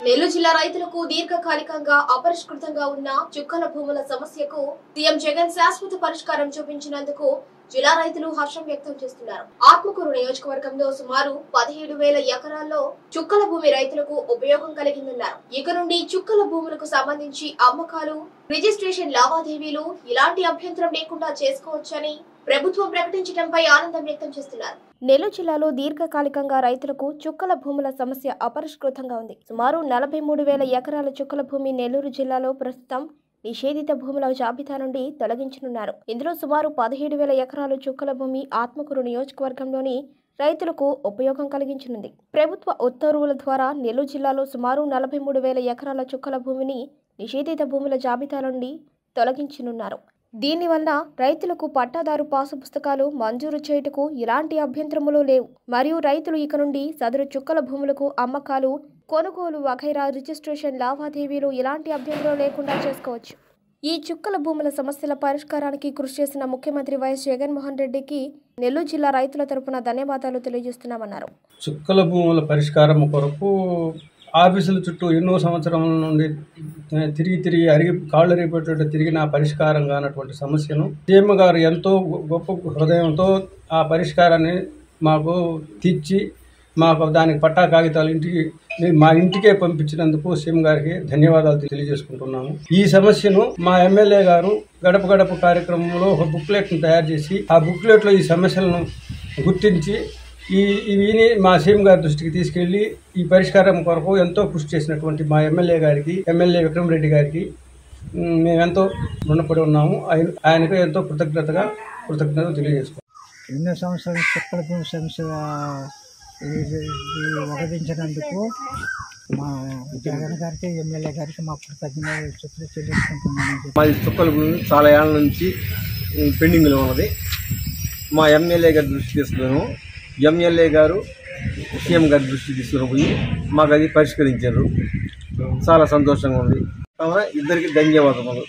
నెల్లూరు జిల్లా రైతులకు దీర్ఘకాలికంగా అపరిష్కృతంగా ఉన్న చుక్కల భూముల సమస్యకు సీఎం జగన్ శాశ్వత పరిష్కారం చూపించినందుకు జిల్లా రైతులు హర్షం వ్యక్తం చేస్తున్నారు ఆత్మకూరు నియోజకవర్గంలో సుమారు పదిహేడు వేల ఎకరాల్లో చుక్కల భూమి రైతులకు ఉపయోగం కలిగిందన్నారు ఇక నుండి చుక్కల భూములకు సంబంధించి అమ్మకాలు రిజిస్ట్రేషన్ లావాదేవీలు ఇలాంటి అభ్యంతరం లేకుండా చేసుకోవచ్చని ప్రభుత్వం ప్రకటించడంపై ఆనందం వ్యక్తం చేస్తున్నారు నెల్లూరు జిల్లాలో దీర్ఘకాలికంగా రైతులకు చుక్కల భూముల సమస్య అపరిష్కృతంగా ఉంది సుమారు నలభై మూడు వేల ఎకరాల చుక్కల భూమి నెల్లూరు జిల్లాలో ప్రస్తుతం నిషేధిత భూముల జాబితా నుండి తొలగించనున్నారు ఇందులో సుమారు పదిహేడు వేల ఎకరాలు చుక్కల భూమి ఆత్మకూరు నియోజకవర్గంలోని రైతులకు ఉపయోగం కలిగించనుంది ప్రభుత్వ ఉత్తర్వుల ద్వారా నెల్లూరు జిల్లాలో సుమారు నలభై మూడు వేల ఎకరాల చుక్కల భూమిని నిషేధిత భూముల జాబితా నుండి తొలగించనున్నారు దీనివల్ల రైతులకు పట్టాదారు పాసు పుస్తకాలు మంజూరు చేయుటకు ఎలాంటి అభ్యంతరములు లేవు మరియు రైతులు ఇక నుండి సదరు చుక్కల భూములకు అమ్మకాలు కొనుగోలు వగైరా రిజిస్ట్రేషన్ లావాదేవీలు ఎలాంటి అభ్యంతరం లేకుండా చేసుకోవచ్చు ఈ చుక్కల భూముల సమస్యల పరిష్కారానికి కృషి చేసిన ముఖ్యమంత్రి వైఎస్ జగన్మోహన్ రెడ్డికి నెల్లూరు జిల్లా రైతుల తరపున ధన్యవాదాలు తెలియజేస్తున్నామన్నారు చుక్కల భూముల పరిష్కారం కొరకు ఆఫీసుల చుట్టూ ఎన్నో సంవత్సరాల నుండి తిరిగి తిరిగి అరిగి కాళ్ళు అరిగిపోయేటట్టు తిరిగిన ఆ పరిష్కారం కానటువంటి సమస్యను సీఎం గారు ఎంతో గొప్ప హృదయంతో ఆ పరిష్కారాన్ని మాకు తెచ్చి మాకు దానికి పట్టా కాగితాలు ఇంటికి మా ఇంటికే పంపించినందుకు సీఎం గారికి ధన్యవాదాలు తెలియజేసుకుంటున్నాము ఈ సమస్యను మా ఎమ్మెల్యే గారు గడప గడప కార్యక్రమంలో ఒక బుక్లెట్ను తయారు చేసి ఆ బుక్లెట్లో ఈ సమస్యలను గుర్తించి ఈ ఇవిని మా సీఎం గారి దృష్టికి తీసుకెళ్లి ఈ పరిష్కారం కొరకు ఎంతో కృషి చేసినటువంటి మా ఎమ్మెల్యే గారికి ఎమ్మెల్యే విక్రమరెడ్డి గారికి ఉమ్, మేము ఎంతో రుణపడి ఉన్నాము ఆయన ఆయనకు ఎంతో కృతజ్ఞతగా కృతజ్ఞతలు తెలియజేసుకుంటాం ఎన్నో సంవత్సరాలు చుక్కల భూమి సమస్య ఇది ఒకటించినందుకు మా జగన్ గారికి ఎమ్మెల్యే గారికి మా కృతజ్ఞతలు చెప్పులు చెల్లించుకుంటున్నాను మాది చుక్కల భూమి చాలా ఏళ్ళ నుంచి ఉమ్, పెండింగ్లో ఉన్నది మా ఎమ్మెల్యే గారి దృష్టి తీసుకున్నాము ఎమ్మెల్యే గారు సీఎం గారి దృష్టి తీసుకుని పోయి మాకు అది పరిష్కరించారు చాలా సంతోషంగా ఉంది కావున ఇద్దరికి ధన్యవాదములు